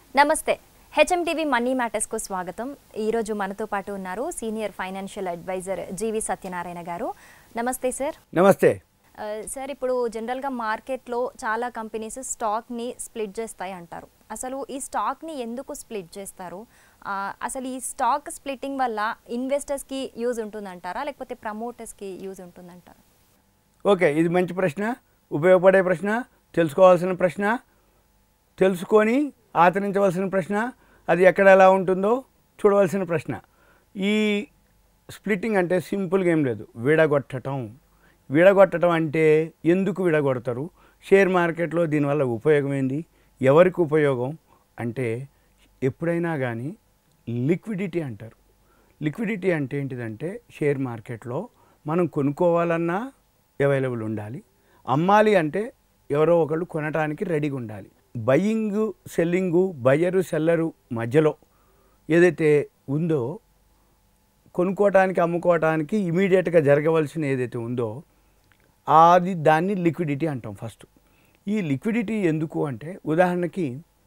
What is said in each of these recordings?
నమస్తే HMTV money మ్యాటర్స్కు స్వాగతం ఈరోజు మనతో పాటు ఉన్నారు senior financial adviser G V Satyanarayana గారు నమస్తే సార్ నమస్తే ఆ, సార్ ఇప్పుడు జనరల్గా మార్కెట్లో చాలా కంపెనీస్ స్టాక్ని స్ప్లిట్ చేస్తాయి అంటారు అసలు ఈ స్టాక్ని ఎందుకు స్ప్లిట్ చేస్తారు ఆ, అసలు ఈ స్టాక్ స్ప్లిట్టింగ్ వల్ల ఇన్వెస్టర్స్కి యూజ్ ఉంటుందంటారా లేకపోతే ప్రమోటర్స్కి యూజ్ ఉంటుందంటారా ఓకే ఇది మంచి ప్రశ్న ఉపయోగపడే ప్రశ్న తెలుసుకోవాల్సిన ప్రశ్న తెలుసుకొని ఆచరించవలసిన ప్రశ్న అది ఎక్కడ ఎలా ఉంటుందో చూడవలసిన ప్రశ్న ఈ స్ప్లిట్టింగ్ అంటే సింపుల్గా ఏం లేదు విడగొట్టడం విడగొట్టడం అంటే ఎందుకు విడగొడతారు షేర్ మార్కెట్లో దీనివల్ల ఉపయోగం ఏంది ఎవరికి ఉపయోగం అంటే ఎప్పుడైనా కానీ లిక్విడిటీ అంటారు లిక్విడిటీ అంటే ఏంటిదంటే షేర్ మార్కెట్లో మనం కొనుక్కోవాలన్నా అవైలబుల్ ఉండాలి అమ్మాలి అంటే ఎవరో ఒకళ్ళు కొనడానికి రెడీగా ఉండాలి బయ్యింగ్ సెల్లింగు బయ్యరు సెల్లరు మధ్యలో ఏదైతే ఉందో కొనుక్కోవటానికి అమ్ముకోవటానికి ఇమీడియట్గా జరగవలసిన ఏదైతే ఉందో అది దాన్ని లిక్విడిటీ అంటాం ఫస్ట్ ఈ లిక్విడిటీ ఎందుకు అంటే ఉదాహరణకి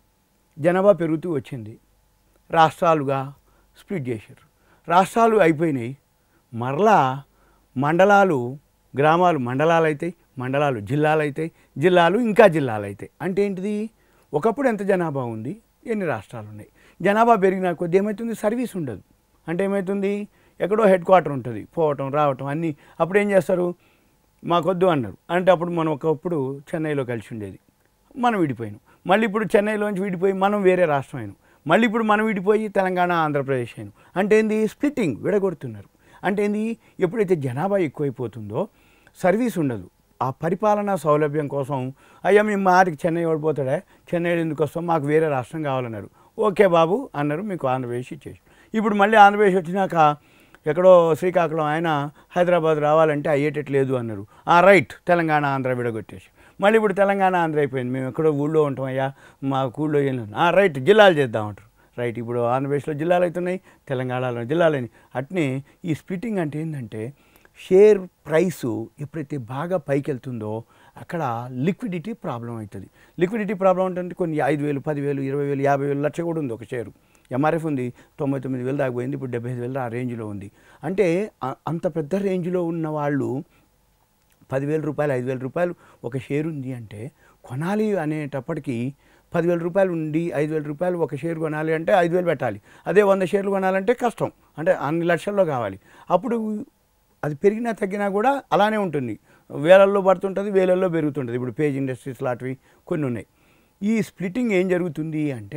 జనాభా పెరుగుతూ వచ్చింది రాష్ట్రాలుగా స్ప్లిట్ చేశారు రాష్ట్రాలు అయిపోయినాయి మరలా మండలాలు గ్రామాలు మండలాలు అవుతాయి మండలాలు జిల్లాలు అవుతాయి జిల్లాలు ఇంకా జిల్లాలు అవుతాయి అంటే ఏంటిది ఒకప్పుడు ఎంత జనాభా ఉంది ఎన్ని రాష్ట్రాలు ఉన్నాయి జనాభా పెరిగిన కొద్ది ఏమవుతుంది సర్వీస్ ఉండదు అంటే ఏమవుతుంది ఎక్కడో హెడ్ క్వార్టర్ ఉంటుంది పోవటం రావటం అన్నీ అప్పుడు ఏం చేస్తారు మాకొద్దు అన్నారు అంటే అప్పుడు మనం ఒకప్పుడు చెన్నైలో కలిసి ఉండేది మనం విడిపోయినాం మళ్ళీ ఇప్పుడు చెన్నైలోంచి విడిపోయి మనం వేరే రాష్ట్రం అయినాం మళ్ళీ ఇప్పుడు మనం విడిపోయి తెలంగాణ ఆంధ్రప్రదేశ్ అయినాం అంటే ఏంది స్ప్లిట్టింగ్ విడగొడుతున్నారు అంటే ఏంది ఎప్పుడైతే జనాభా ఎక్కువైపోతుందో సర్వీస్ ఉండదు ఆ పరిపాలనా సౌలభ్యం కోసం అయ్యా మేము మారికి చెన్నై ఓడిపోతాడే చెన్నై ఎందుకు వస్తాం మాకు వేరే రాష్ట్రం కావాలన్నారు ఓకే బాబు అన్నారు మీకు ఆంధ్రప్రదేశ్ ఇచ్చేసి ఇప్పుడు మళ్ళీ ఆంధ్రప్రదేశ్ వచ్చినాక ఎక్కడో శ్రీకాకుళం ఆయన హైదరాబాద్ రావాలంటే అయ్యేటట్లేదు అన్నారు ఆ రైట్ తెలంగాణ ఆంధ్ర విడగొట్టేసి మళ్ళీ ఇప్పుడు తెలంగాణ ఆంధ్ర అయిపోయింది మేము ఎక్కడో ఊళ్ళో ఉంటాం అయ్యా మా ఊళ్ళో ఏం లేదు ఆ రైట్ జిల్లాలు చేద్దామంటారు రైట్ ఇప్పుడు ఆంధ్రప్రదేశ్లో జిల్లాలు అవుతున్నాయి తెలంగాణలో జిల్లాలని అట్నే ఈ స్ప్లిట్టింగ్ అంటే ఏంటంటే షేర్ ప్రైసు ఎప్పుడైతే బాగా పైకి వెళ్తుందో అక్కడ లిక్విడిటీ ప్రాబ్లం అవుతుంది లిక్విడిటీ ప్రాబ్లం అంటే కొన్ని ఐదు వేలు పదివేలు ఇరవై వేలు యాభై వేలు లక్ష కూడా ఉంది ఒక షేరు ఎంఆర్ఎఫ్ ఉంది తొంభై తొమ్మిది వేలు దాకా పోయింది ఇప్పుడు డెబ్బై ఐదు వేలు ఆ రేంజ్లో ఉంది అంటే ఆ- అంత పెద్ద రేంజ్లో ఉన్న వాళ్ళు పదివేల రూపాయలు ఐదు వేల రూపాయలు ఒక షేర్ ఉంది అంటే కొనాలి అనేటప్పటికీ పదివేల రూపాయలు ఉండి ఐదు వేల రూపాయలు ఒక షేర్ కొనాలి అంటే ఐదు వేలు పెట్టాలి అదే వంద షేర్లు కొనాలంటే కష్టం అంటే అన్ని లక్షల్లో కావాలి అప్పుడు అది పెరిగినా తగ్గినా కూడా అలానే ఉంటుంది వేలల్లో పడుతుంటుంది వేలల్లో పెరుగుతుంటుంది ఇప్పుడు పేజ్ ఇండస్ట్రీస్ లాంటివి కొన్ని ఉన్నాయి ఈ స్ప్లిట్టింగ్ ఏం జరుగుతుంది అంటే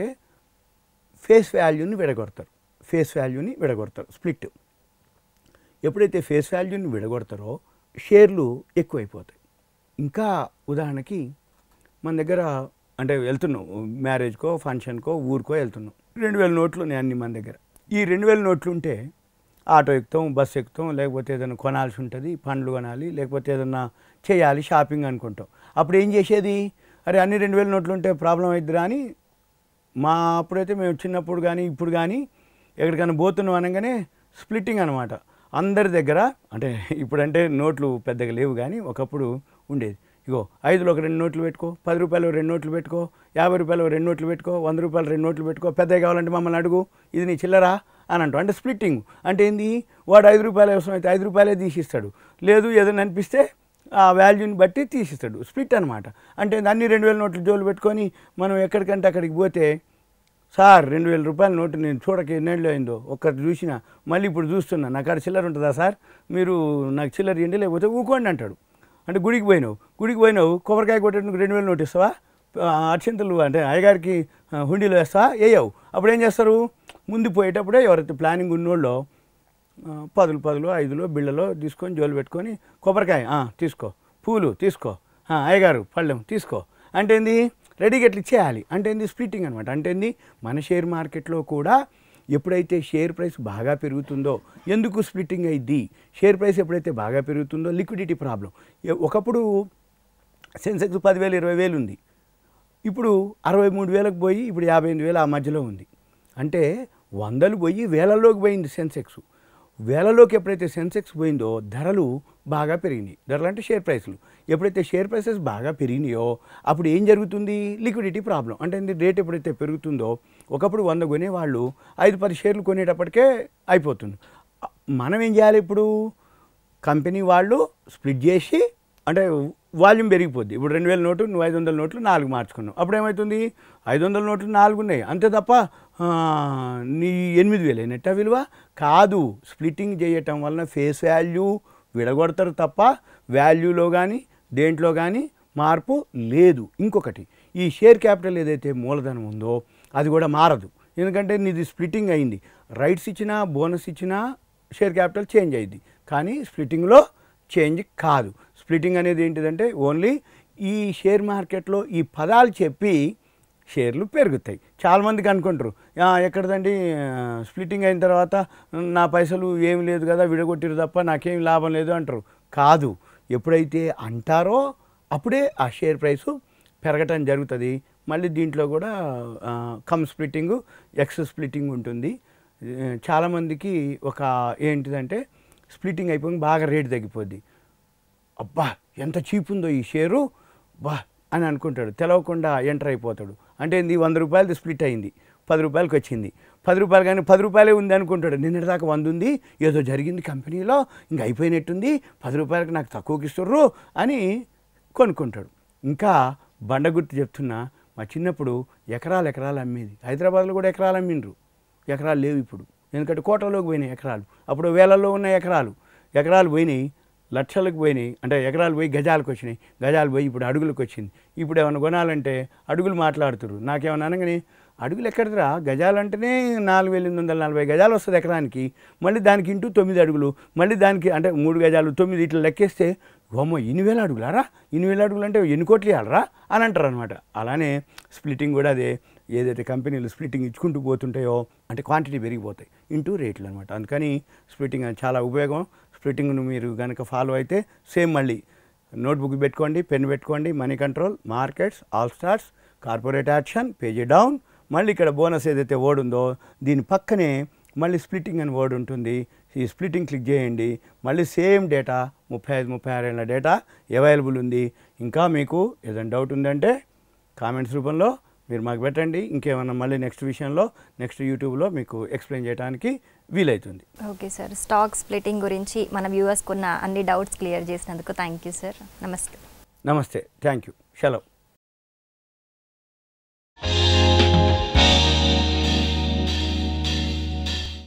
ఫేస్ వాల్యూని విడగొడతారు ఫేస్ వాల్యూని విడగొడతారు స్ప్లిట్ ఎప్పుడైతే ఫేస్ వాల్యూని విడగొడతారో షేర్లు ఎక్కువైపోతాయి ఇంకా ఉదాహరణకి మన దగ్గర అంటే వెళ్తున్నాం మ్యారేజ్కో ఫంక్షన్కో ఊరికో వెళ్తున్నాం రెండు వేల నోట్లు ఉన్నాయి అన్ని మన దగ్గర ఈ రెండు వేల నోట్లు ఉంటే ఆటో ఎక్కుతాం బస్సు ఎక్కుతాం లేకపోతే ఏదైనా కొనాల్సి ఉంటుంది పండ్లు కొనాలి లేకపోతే ఏదైనా చేయాలి షాపింగ్ అనుకుంటాం అప్పుడు ఏం చేసేది అరే అన్ని రెండు వేల నోట్లు ఉంటే ప్రాబ్లం అవుతుందిరా అని మా అప్పుడైతే మేము చిన్నప్పుడు కానీ ఇప్పుడు కానీ ఎక్కడికైనా పోతున్నాం అనగానే స్ప్లిట్టింగ్ అనమాట అందరి దగ్గర అంటే ఇప్పుడంటే నోట్లు పెద్దగా లేవు కానీ ఒకప్పుడు ఉండేది ఇగో ఐదులో ఒక రెండు నోట్లు పెట్టుకో పది రూపాయలు రెండు నోట్లు పెట్టుకో యాభై రూపాయలు రెండు నోట్లు పెట్టుకో వంద రూపాయలు రెండు నోట్లు పెట్టుకో పెద్దవి కావాలంటే మమ్మల్ని అడుగు ఇది నీ చిల్లరా అని అంటాం అంటే స్ప్లిట్టింగ్ అంటే ఏంది వాడు ఐదు రూపాయలు అవసరం అయితే ఐదు రూపాయలే తీసిస్తాడు లేదు ఏదైనా అనిపిస్తే ఆ వాల్యూని బట్టి తీసిస్తాడు స్ప్లిట్ అనమాట అంటే అన్ని రెండు వేల నోట్లు జోలు పెట్టుకొని మనం ఎక్కడికంటే అక్కడికి పోతే సార్ రెండు వేల రూపాయల నోటు నేను చూడక ఎన్నేళ్ళు అయిందో ఒక్కటి చూసిన మళ్ళీ ఇప్పుడు చూస్తున్నా నా కాడ చిల్లర ఉంటుందా సార్ మీరు నాకు చిల్లర ఇవ్వండి లేకపోతే ఊకోండి అంటాడు అంటే గుడికి పోయినావు గుడికి పోయినావు కొబ్బరికాయ కొట్టేందుకు రెండు వేలు నోటు ఇస్తావా ఆ, అక్షింతలు అంటే అయ్యగారికి ఆ, హుండీలో వేస్తావా వేయవు అప్పుడు ఏం చేస్తారు ముందు పోయేటప్పుడే ఎవరైతే ప్లానింగ్ ఉన్నోళ్ళో ఆ, పదులు పదులు ఐదులో బిళ్ళలో తీసుకొని జోలు పెట్టుకొని కొబ్బరికాయ ఆ, తీసుకో పూలు తీసుకో ఆ, అయ్యగారు పళ్ళెం తీసుకో అంటే ఏంది రెడీగా ఎట్లా ఇచ్చేయాలి అంటే ఏంది స్ప్లిట్టింగ్ అనమాట అంటే ఏంది మన షేర్ మార్కెట్లో కూడా ఎప్పుడైతే షేర్ ప్రైస్ బాగా పెరుగుతుందో ఎందుకు స్ప్లిట్టింగ్ అయింది షేర్ ప్రైస్ ఎప్పుడైతే బాగా పెరుగుతుందో లిక్విడిటీ ప్రాబ్లం ఎ- ఒకప్పుడు సెన్సెక్స్ పదివేలు ఇరవై వేలు ఉంది ఇప్పుడు అరవై మూడు వేలకు పోయి ఇప్పుడు యాభై ఎనిమిది వేలు ఆ మధ్యలో ఉంది అంటే వందలు పోయి వేలల్లోకి పోయింది సెన్సెక్స్ వేలలోకి ఎప్పుడైతే సెన్సెక్స్ పోయిందో ధరలు బాగా పెరిగినాయి ధరలు అంటే షేర్ ప్రైస్లు ఎప్పుడైతే షేర్ ప్రైసెస్ బాగా పెరిగినాయో అప్పుడు ఏం జరుగుతుంది లిక్విడిటీ ప్రాబ్లం అంటే ఏంది రేట్ ఎప్పుడైతే పెరుగుతుందో ఒకప్పుడు వంద కొనేవాళ్ళు ఐదు పది షేర్లు కొనేటప్పటికే అయిపోతుంది మనం ఏం చేయాలి ఇప్పుడు కంపెనీ వాళ్ళు స్ప్లిట్ చేసి అంటే వాల్యూమ్ పెరిగిపోద్ది ఇప్పుడు రెండు వేల నోటు నువ్వు ఐదు వందల నోట్లు నాలుగు మార్చుకున్నావు అప్పుడు ఏమవుతుంది ఐదు వందల నోట్లు నాలుగు ఉన్నాయి అంతే తప్ప ఆ, నీ ఎనిమిది వేలు నెట్ట విలువ కాదు స్ప్లిట్టింగ్ చేయటం వలన ఫేస్ వాల్యూ విడగొడతారు తప్ప వాల్యూలో కానీ దేంట్లో కానీ మార్పు లేదు ఇంకొకటి ఈ షేర్ క్యాపిటల్ ఏదైతే మూలధనం ఉందో అది కూడా మారదు ఎందుకంటే నీది స్ప్లిట్టింగ్ అయింది రైట్స్ ఇచ్చినా బోనస్ ఇచ్చినా షేర్ క్యాపిటల్ చేంజ్ అయింది కానీ స్ప్లిట్టింగ్లో చేంజ్ కాదు స్ప్లిట్టింగ్ అనేది ఏంటిదంటే ఓన్లీ ఈ షేర్ మార్కెట్లో ఈ పదాలు చెప్పి షేర్లు పెరుగుతాయి చాలామందికి అనుకుంటారు "ఆ, ఎక్కడదండి ఆ, స్ప్లిట్టింగ్ అయిన తర్వాత నా పైసలు ఏమి లేదు కదా విడగొట్టిరు తప్ప నాకేం లాభం లేదు అంటారు కాదు ఎప్పుడైతే అంటారో అప్పుడే ఆ షేర్ ప్రైసు పెరగటం జరుగుతుంది మళ్ళీ దీంట్లో కూడా ఆ, కమ్ స్ప్లిట్టింగ్ ఎక్స్ స్ప్లిట్టింగ్ ఉంటుంది ఏ, చాలామందికి ఒక ఏంటిదంటే స్ప్లిట్టింగ్ అయిపోయి బాగా రేటు తగ్గిపోద్ది అబ్బా ఎంత చీప్ ఉందో ఈ షేరు బా అని అనుకుంటాడు తెలవకుండా ఎంటర్ అయిపోతాడు అంటే ఏంది వంద రూపాయలది స్ప్లిట్ అయింది పది రూపాయలకి వచ్చింది పది రూపాయలు కానీ పది రూపాయలే ఉంది అనుకుంటాడు నిన్నటిదాకా వంద ఉంది ఏదో జరిగింది కంపెనీలో ఇంక అయిపోయినట్టుంది పది రూపాయలకి నాకు తక్కువకి ఇస్తుర్రు అని కొనుక్కుంటాడు ఇంకా బండ గుర్తు చెప్తున్నా మా చిన్నప్పుడు ఎకరాలు ఎకరాలు అమ్మేది హైదరాబాద్లో కూడా ఎకరాలు అమ్మిండ్రు ఎకరాలు లేవు ఇప్పుడు ఎందుకంటే కోటలోకి పోయినాయి ఎకరాలు అప్పుడు వేలల్లో ఉన్న ఎకరాలు ఎకరాలు పోయినాయి లక్షలకు పోయినాయి అంటే ఎకరాలు పోయి గజాలకు వచ్చినాయి గజాలు పోయి ఇప్పుడు అడుగులకు వచ్చింది ఇప్పుడు ఏమైనా కొనాలంటే అడుగులు మాట్లాడుతున్నారు నాకేమన్నా అనగానే అడుగులు ఎక్కడిదిరా గజాలు అంటేనే నాలుగు వేల ఎనిమిది వందల నలభై గజాలు వస్తుంది ఎకరానికి మళ్ళీ దానికి ఇంటూ తొమ్మిది అడుగులు మళ్ళీ దానికి అంటే మూడు గజాలు తొమ్మిది ఇట్లా లెక్కేస్తే ఓమో ఇన్ని వేల అడుగులారా ఇన్ని వేల అడుగులు అంటే ఎన్ని కోట్లు ఇవ్వాలరా అని అంటారు అనమాట అలానే స్ప్లిట్టింగ్ కూడా అదే ఏదైతే కంపెనీలు స్ప్లిట్టింగ్ ఇచ్చుకుంటూ పోతుంటాయో అంటే క్వాంటిటీ పెరిగిపోతాయి ఇంటూ రేట్లు అనమాట అందుకని స్ప్లిట్టింగ్ అనేది చాలా ఉపయోగం స్ప్లిట్టింగ్ను మీరు కనుక ఫాలో అయితే సేమ్ మళ్ళీ నోట్బుక్ పెట్టుకోండి పెన్ పెట్టుకోండి money control markets all stars corporate action page down మళ్ళీ ఇక్కడ బోనస్ ఏదైతే వర్డ్ ఉందో దీని పక్కనే మళ్ళీ స్ప్లిట్టింగ్ అని వర్డ్ ఉంటుంది ఈ స్ప్లిట్టింగ్ క్లిక్ చేయండి మళ్ళీ సేమ్ డేటా ముప్పై ఐదు ముప్పై ఆరు ఏళ్ళ డేటా అవైలబుల్ ఉంది ఇంకా మీకు ఏదైనా డౌట్ ఉందంటే కామెంట్స్ రూపంలో మీరు మాకు పెట్టండి ఇంకేమన్నా మళ్ళీ నెక్స్ట్ విషయంలో నెక్స్ట్ యూట్యూబ్లో మీకు ఎక్స్ప్లెయిన్ చేయడానికి వీలవుతుంది ఓకే సార్ స్టాక్ స్ప్లిట్టింగ్ గురించి మన వ్యూవర్స్కి ఉన్న అన్ని డౌట్స్ క్లియర్ చేసినందుకు థ్యాంక్ యూ సార్ నమస్తే నమస్తే థ్యాంక్ యూ సెలవు